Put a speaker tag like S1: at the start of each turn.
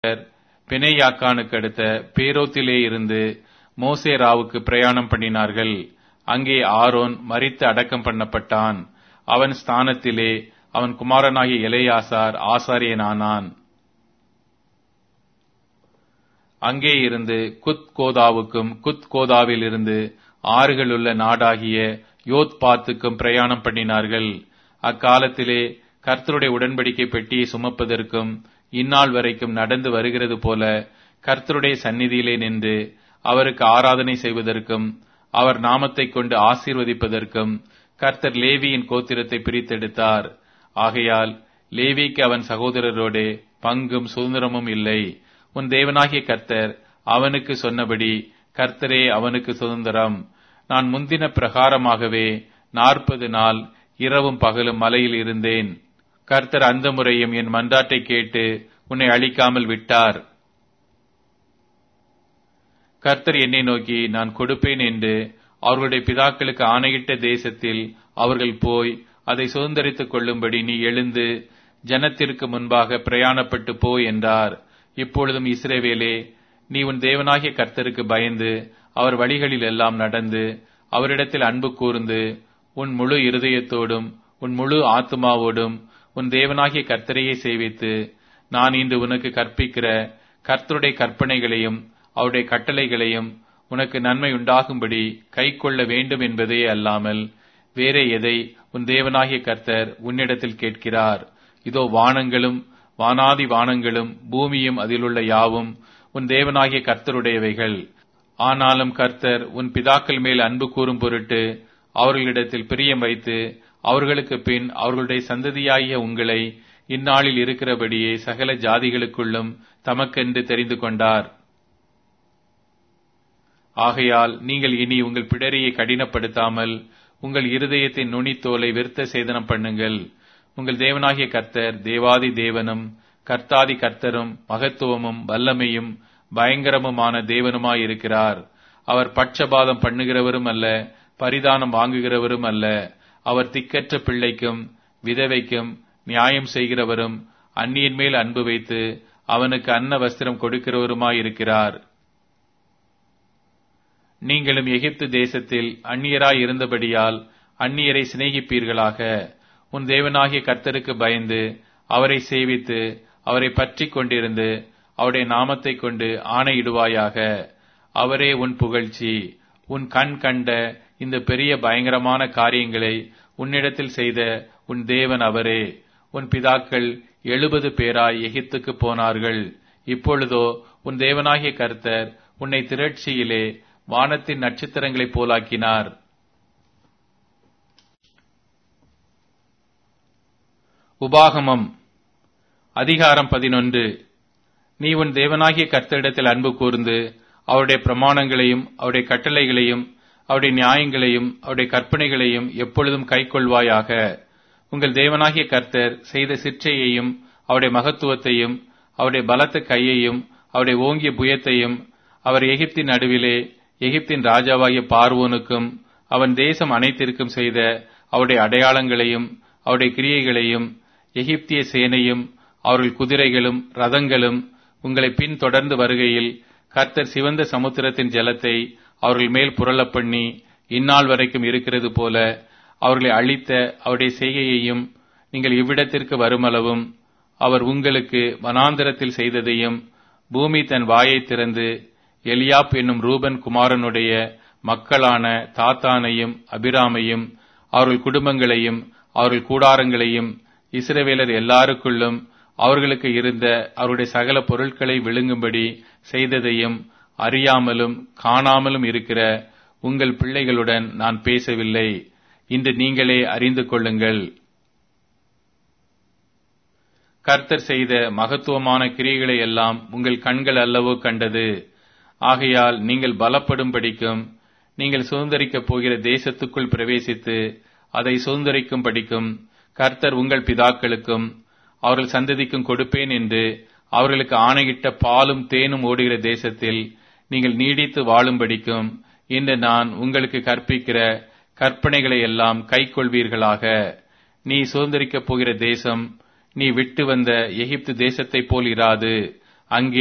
S1: பிணையாக்கானுக்கு அடுத்த பேரோத்திலே இருந்து மோசேராவுக்கு பிரயாணம் பண்ணினார்கள் அங்கே ஆரோன் மரித்து அடக்கம் பண்ணப்பட்டான் அவன் ஸ்தானத்திலே அவன் குமாரனாகிய எலையாசார் ஆசாரியனானான் அங்கே இருந்து குத் கோதாவுக்கும் குத் கோதாவில் இருந்து ஆறுகளுள்ள நாடாகிய யோத்பாத்துக்கும் பிரயாணம் பண்ணினார்கள் அக்காலத்திலே கர்த்தருடைய உடன்படிக்கை பெட்டியை சுமப்பதற்கும் இந்நாள் வரைக்கும் நடந்து வருகிறது போல கர்த்தருடைய சந்நிதியிலே நின்று அவருக்கு ஆராதனை செய்வதற்கும் அவர் நாமத்தை கொண்டு ஆசீர்வதிப்பதற்கும் கர்த்தர் லேவியின் கோத்திரத்தை பிரித்தெடுத்தார் ஆகையால் லேவிக்கு அவன் சகோதரரோடே பங்கும் சுதந்திரமும் இல்லை உன் தேவனாகிய கர்த்தர் அவனுக்கு சொன்னபடி கர்த்தரே அவனுக்கு சுதந்திரம் நான் முந்தின பிரகாரமாகவே நாற்பது நாள் இரவும் பகலும் மலையில் இருந்தேன் கர்த்தர் அந்த முறையும் என் மன்றாட்டை கேட்டு உன்னை அழிக்காமல் விட்டார் கர்த்தர் என்னை நோக்கி நான் கொடுப்பேன் என்று அவர்களுடைய பிதாக்களுக்கு ஆணையிட்ட தேசத்தில் அவர்கள் போய் அதை சுதந்திரித்துக் கொள்ளும்படி நீ எழுந்து ஜனத்திற்கு முன்பாக பிரயாணப்பட்டு போ என்றார் இப்பொழுதும் இஸ்ரேவேலே நீ உன் தேவனாகிய கர்த்தருக்கு பயந்து அவர் வழிகளில் எல்லாம் நடந்து அவரிடத்தில் அன்பு கூர்ந்து உன் முழு இருதயத்தோடும் உன் முழு ஆத்மாவோடும் உன் தேவனாகிய கர்த்தரையே சேவித்து நான் இன்று உனக்கு கற்பிக்கிற கர்த்தருடைய கற்பனைகளையும் அவருடைய கட்டளைகளையும் உனக்கு நன்மை உண்டாகும்படி கை கொள்ள வேண்டும் என்பதே அல்லாமல் வேற எதை உன் தேவனாகிய கர்த்தர் உன்னிடத்தில் கேட்கிறார் இதோ வானங்களும் வானாதி வானங்களும் பூமியும் அதிலுள்ள யாவும் உன் தேவனாகிய கர்த்தருடையவைகள் ஆனாலும் கர்த்தர் உன் பிதாக்கள் மேல் அன்பு கூறும் பொருட்டு அவர்களிடத்தில் பிரியம் வைத்து அவர்களுக்கு பின் அவர்களுடைய சந்ததியாகிய உங்களை இந்நாளில் இருக்கிறபடியே சகல ஜாதிகளுக்குள்ளும் தமக்கென்று தெரிந்து கொண்டார் ஆகையால் நீங்கள் இனி உங்கள் பிடரியை கடினப்படுத்தாமல் உங்கள் இருதயத்தின் நுனித்தோலை விருத்த சேதனம் பண்ணுங்கள் உங்கள் தேவனாகிய கர்த்தர் தேவாதி தேவனும் கர்த்தாதி கர்த்தரும் மகத்துவமும் வல்லமையும் பயங்கரமுமான தேவனுமாயிருக்கிறார் அவர் பட்சபாதம் பண்ணுகிறவரும் அல்ல பரிதானம் வாங்குகிறவரும் அல்ல அவர் திக்கற்ற பிள்ளைக்கும் விதவைக்கும் நியாயம் செய்கிறவரும் அந்நியன் மேல் அன்பு வைத்து அவனுக்கு அன்ன வஸ்திரம் கொடுக்கிறவருமாயிருக்கிறார் நீங்களும் எகிப்து தேசத்தில் அந்நியராய் இருந்தபடியால் அந்நியரை சிநேகிப்பீர்களாக உன் தேவனாகிய கர்த்தருக்கு பயந்து அவரை சேவித்து அவரை பற்றி கொண்டிருந்து அவருடைய நாமத்தை கொண்டு ஆணையிடுவாயாக அவரே உன் புகழ்ச்சி உன் கண் கண்ட இந்த பெரிய பயங்கரமான காரியங்களை உன்னிடத்தில் செய்த உன் தேவன் அவரே உன் பிதாக்கள் எழுபது பேராய் எகிப்துக்கு போனார்கள் இப்பொழுதோ உன் தேவனாகிய கர்த்தர் உன்னை திரட்சியிலே வானத்தின் நட்சத்திரங்களைப் போலாக்கினார் உபாகமம் அதிகாரம் பதினொன்று நீ உன் தேவனாகிய கர்த்தரிடத்தில் அன்பு கூர்ந்து அவருடைய பிரமாணங்களையும் அவருடைய கட்டளைகளையும் அவருடைய நியாயங்களையும் அவருடைய கற்பனைகளையும் எப்பொழுதும் கைக்கொள்வாயாக உங்கள் தேவனாகிய கர்த்தர் செய்த சிற்றையையும் அவருடைய மகத்துவத்தையும் அவருடைய பலத்த கையையும் அவருடைய ஓங்கிய புயத்தையும் அவர் எகிப்தின் நடுவிலே எகிப்தின் ராஜாவாகிய பார்வோனுக்கும் அவன் தேசம் அனைத்திற்கும் செய்த அவருடைய அடையாளங்களையும் அவருடைய கிரியைகளையும் எகிப்திய சேனையும் அவர்கள் குதிரைகளும் ரதங்களும் உங்களை பின்தொடர்ந்து வருகையில் கர்த்தர் சிவந்த சமுத்திரத்தின் ஜலத்தை அவர்கள் மேல் புரளப் பண்ணி இந்நாள் வரைக்கும் இருக்கிறது போல அவர்களை அழித்த அவருடைய செய்கையையும் நீங்கள் இவ்விடத்திற்கு வருமளவும் அவர் உங்களுக்கு வனாந்திரத்தில் செய்ததையும் பூமி தன் வாயை திறந்து எலியாப் என்னும் ரூபன் குமாரனுடைய மக்களான தாத்தானையும் அபிராமையும் அவர்கள் குடும்பங்களையும் அவர்கள் கூடாரங்களையும் இஸ்ரவேலர் எல்லாருக்குள்ளும் அவர்களுக்கு இருந்த அவருடைய சகல பொருட்களை விழுங்கும்படி செய்ததையும் அறியாமலும் காணாமலும் இருக்கிற உங்கள் பிள்ளைகளுடன் நான் பேசவில்லை இன்று நீங்களே அறிந்து கொள்ளுங்கள் கர்த்தர் செய்த மகத்துவமான கிரியைகளை எல்லாம் உங்கள் கண்கள் அல்லவோ கண்டது ஆகையால் நீங்கள் பலப்படும்படிக்கும் நீங்கள் சுதந்திரிக்கப் போகிற தேசத்துக்குள் பிரவேசித்து அதை சுதந்திரிக்கும் படிக்கும் கர்த்தர் உங்கள் பிதாக்களுக்கும் அவர்கள் சந்ததிக்கும் கொடுப்பேன் என்று அவர்களுக்கு ஆணையிட்ட பாலும் தேனும் ஓடுகிற தேசத்தில் நீங்கள் நீடித்து வாழும்படிக்கும் இன்று நான் உங்களுக்கு கற்பிக்கிற கற்பனைகளை எல்லாம் கைக்கொள்வீர்களாக நீ சுதந்திரிக்கப் போகிற தேசம் நீ விட்டு வந்த எகிப்து தேசத்தைப் போல் இராது அங்கே